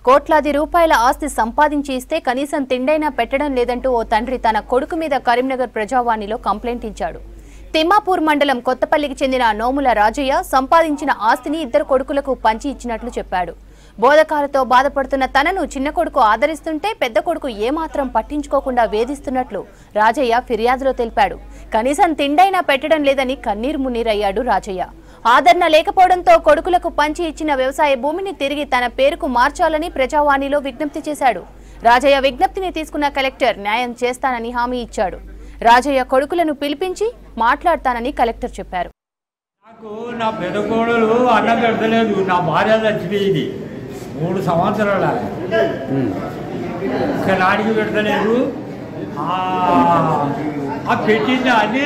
కోట్లాది రూపాయల ఆస్తి సంపాదించి ఇస్తే కనీసం తిండైనా పెట్టడం లేదంటూ ఓ తండ్రి తన కొడుకు మీద కరీంనగర్ ప్రజావాణిలో కంప్లైంట్ ఇచ్చాడు తిమ్మాపూర్ మండలం కొత్తపల్లికి చెందిన నోముల రాజయ్య సంపాదించిన ఆస్తిని ఇద్దరు కొడుకులకు పంచి ఇచ్చినట్లు చెప్పాడు బోధకాలతో బాధపడుతున్న తనను చిన్న కొడుకు ఆదరిస్తుంటే పెద్ద కొడుకు ఏమాత్రం పట్టించుకోకుండా వేధిస్తున్నట్లు రాజయ్య ఫిర్యాదులో తెలిపాడు కనీసం తిండైనా పెట్టడం లేదని కన్నీరు మున్నీరయ్యాడు రాజయ్య ఆదరణ లేకపోవడంతో కొడుకులకు పంచి ఇచ్చిన వ్యవసాయ భూమిని తిరిగి తన పేరుకు మార్చాలని ప్రజావాణిలో విజ్ఞప్తి చేశాడు రాజయ్య విజ్ఞప్తిని తీసుకున్న కలెక్టర్ న్యాయం చేస్తానని హామీ ఇచ్చాడు రాజయ్య కొడుకులను పిలిపించి మాట్లాడతానని కలెక్టర్ చెప్పారు నాకు నా పెద్ద కోడలు అన్నం పెడతలేదు నా భార్య చచ్చిపోయింది మూడు సంవత్సరాల ఒక నాడికి పెడతలేదు ఆ- ఆ పెట్టింది అది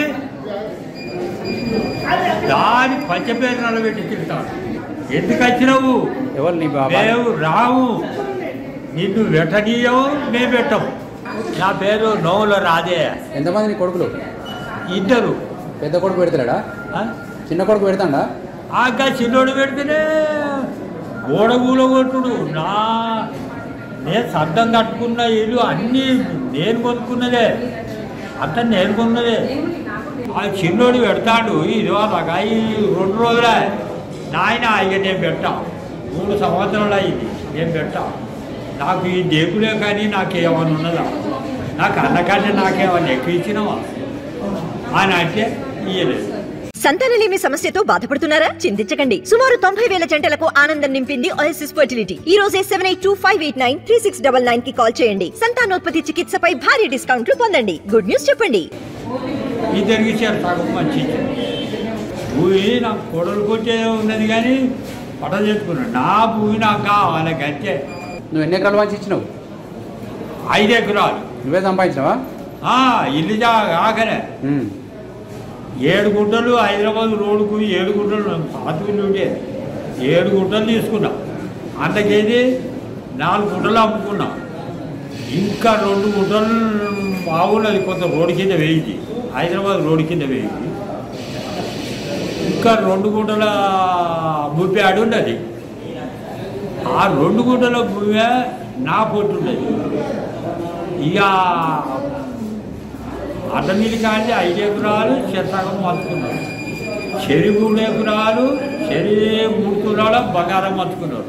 దాని పంచపేరు నిలబెట్టి తింటాను ఎందుకు వచ్చినావు ఎవరు నీ బాబా మేము రావు నిన్ను వెటనీయము మేము పెట్టము నా పేరు నోవుల రాదే ఎంతమంది నీ కొడుకులు ఇద్దరు పెద్ద కొడుకు పెడతాడా ఆ? చిన్న కొడుకు పెడతాడా ఆగా చిన్నోడు పెడితేనే గోడ కొట్టుడు నా నేను సర్దం కట్టుకున్న ఇల్లు అన్నీ నేను కొనుక్కున్నదే అంత నేను కొన్నదే ఆ చిన్నోడు పెడతాడు ఇది వాళ్ళగా ఈ రెండు రోజులే నాయన ఇక నేను పెట్టా మూడు సంవత్సరాలు అయింది నేను పెట్టా నాకు ఈ దేవులే కానీ నాకేమన్నా ఉన్నదా నాకు అన్నకన్నా నాకేమన్నా ఎక్కువ ఇచ్చినావా అని అంటే ఇయ్యలేదు సంతానలేమి సమస్యతో బాధపడుతున్నారా చింతించకండి సుమారు తొంభై వేల జంటలకు ఆనందం నింపింది ఓఎస్ఎస్ ఫర్టిలిటీ ఈ రోజే seven eight two five eight nine three six double nine కి కాల్ చేయండి సంతానోత్పత్తి చికిత్సపై భారీ డిస్కౌంట్లు పొందండి గుడ్ న్యూస్ చెప్పండి ఇద్దరికి చేస్తాను మంచి భూమి నాకు కొడలు కొట్టే ఉన్నది కానీ పట చేసుకున్నాను నా భూమి నాకు కావాలి అంతే నువ్వు ఎన్ని ఎకరాలు మంచి ఇచ్చినావు ఐదు ఎకరాలు నువ్వే సంపాదించినావా ఆ, ఇల్లు జా ఆఖరే ఉమ్. ఏడు గుంటలు హైదరాబాద్ రోడ్డుకు ఏడు గుంటలు పాత ఇల్లు ఉండే ఏడు గుంటలు తీసుకున్నాం అంతకేది నాలుగు గుంటలు అమ్ముకున్నాం ఇంకా రెండు గుంటలు బాగున్నది కొంత రోడ్డు కింద వేయింది హైదరాబాద్ రోడ్డు కింద వేయింది ఇంకా రెండు గుంటల భూమి ఆడి ఉన్నది ఆ రెండు గుంటల భూమి నా పొట్టు ఉన్నది ఇక అడ్డనీళ్ళు కానీ ఐదు ఎకరాలు చెత్తగం మత్తుకున్నారు చెరి మూడు ఎకరాలు చెరి మూడు తులాల బంగారం మత్తుకున్నారు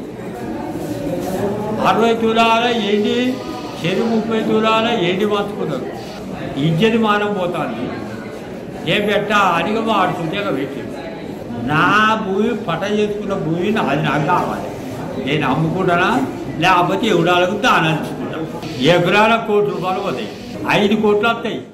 అరవై తులాల ఏంటి చెరి ముప్పై తులాల ఏంటి మత్తుకున్నారు ఇజ్జది మానం పోతాను ఏ పెట్ట అడిగ ఆడుతుంటే పెట్టింది నా భూమి పట చేసుకున్న భూమి నాది నాకు కావాలి నేను అమ్ముకుంటానా లేకపోతే ఎవడాలకు దాని ఎకరాల కోటి రూపాయలు పోతాయి ఐదు కోట్లు వస్తాయి